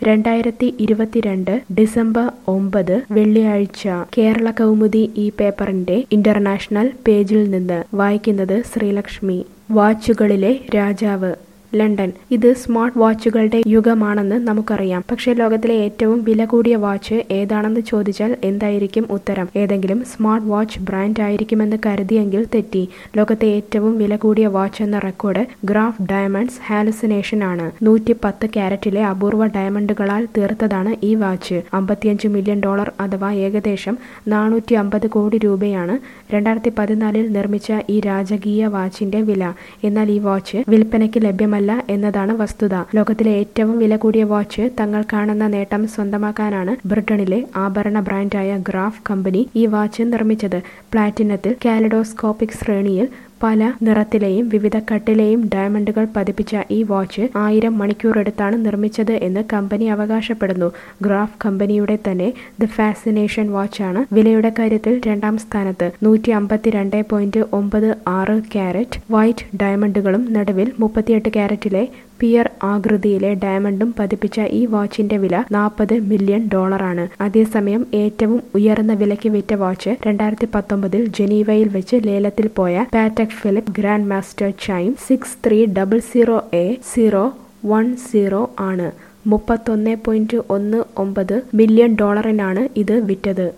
രണ്ടായിരത്തി ഇരുപത്തിരണ്ട് ഡിസംബർ ഒമ്പത് വെള്ളിയാഴ്ച കേരള കൗമുദി ഈ പേപ്പറിന്റെ ഇന്റർനാഷണൽ പേജിൽ നിന്ന് വായിക്കുന്നത് ശ്രീലക്ഷ്മി വാച്ചുകളിലെ രാജാവ് ലണ്ടൻ ഇത് സ്മാർട്ട് വാച്ചുകളുടെ യുഗമാണെന്ന് നമുക്കറിയാം പക്ഷേ ലോകത്തിലെ ഏറ്റവും വില കൂടിയ വാച്ച് ഏതാണെന്ന് ചോദിച്ചാൽ എന്തായിരിക്കും ഉത്തരം ഏതെങ്കിലും സ്മാർട്ട് വാച്ച് ബ്രാൻഡ് ആയിരിക്കുമെന്ന് കരുതിയെങ്കിൽ തെറ്റി ലോകത്തെ ഏറ്റവും വില കൂടിയ വാച്ച് എന്ന റെക്കോർഡ് ഗ്രാഫ് ഡയമണ്ട്സ് ഹാലുസിനേഷൻ ആണ് നൂറ്റി പത്ത് ക്യാരറ്റിലെ അപൂർവ ഡയമണ്ടുകളാൽ തീർത്തതാണ് ഈ വാച്ച് അമ്പത്തിയഞ്ച് മില്യൺ ഡോളർ അഥവാ ഏകദേശം നാനൂറ്റി അമ്പത് കോടി രൂപയാണ് രണ്ടായിരത്തി പതിനാലിൽ നിർമ്മിച്ച ഈ രാജകീയ വാച്ചിന്റെ വില എന്നാൽ ഈ വാച്ച് വിൽപ്പനയ്ക്ക് ലഭ്യമല്ല എന്നതാണ് വസ്തുത ലോകത്തിലെ ഏറ്റവും വില കൂടിയ വാച്ച് തങ്ങൾ കാണുന്ന നേട്ടം സ്വന്തമാക്കാനാണ് ബ്രിട്ടനിലെ ആഭരണ ബ്രാൻഡായ ഗ്രാഫ് കമ്പനി ഈ വാച്ച് നിർമ്മിച്ചത് പ്ലാറ്റിനത്തിൽ കാലഡോസ്കോപ്പിക് ശ്രേണിയിൽ പല നിറത്തിലെയും വിവിധ കട്ടിലെയും ഡയമണ്ടുകൾ പതിപ്പിച്ച ഈ വാച്ച് ആയിരം മണിക്കൂറെടുത്താണ് നിർമ്മിച്ചത് എന്ന് കമ്പനി അവകാശപ്പെടുന്നു ഗ്രാഫ് കമ്പനിയുടെ തന്നെ ദ ഫാസിനേഷൻ വാച്ചാണ് വിലയുടെ കാര്യത്തിൽ രണ്ടാം സ്ഥാനത്ത് നൂറ്റി അമ്പത്തിരണ്ട് പോയിന്റ് ഒമ്പത് ആറ് ക്യാരറ്റ് വൈറ്റ് ഡയമണ്ടുകളും നടുവിൽ മുപ്പത്തിയെട്ട് ക്യാരറ്റിലെ പിയർ ആകൃതിയിലെ ഡയമണ്ടും പതിപ്പിച്ച ഈ വാച്ചിന്റെ വില നാൽപ്പത് മില്യൺ ഡോളറാണ് അതേസമയം ഏറ്റവും ഉയർന്ന വിലയ്ക്ക് വിറ്റ വാച്ച് രണ്ടായിരത്തി പത്തൊമ്പതിൽ ജനീവയിൽ വെച്ച് ലേലത്തിൽ പോയ Patek Philippe grand master chime six three double zero A zero one zero ആണ് മുപ്പത്തൊന്ന് പോയിന്റ് ഒന്ന് ഒമ്പത് മില്യൺ ഡോളറിനാണ് ഇത് വിറ്റത്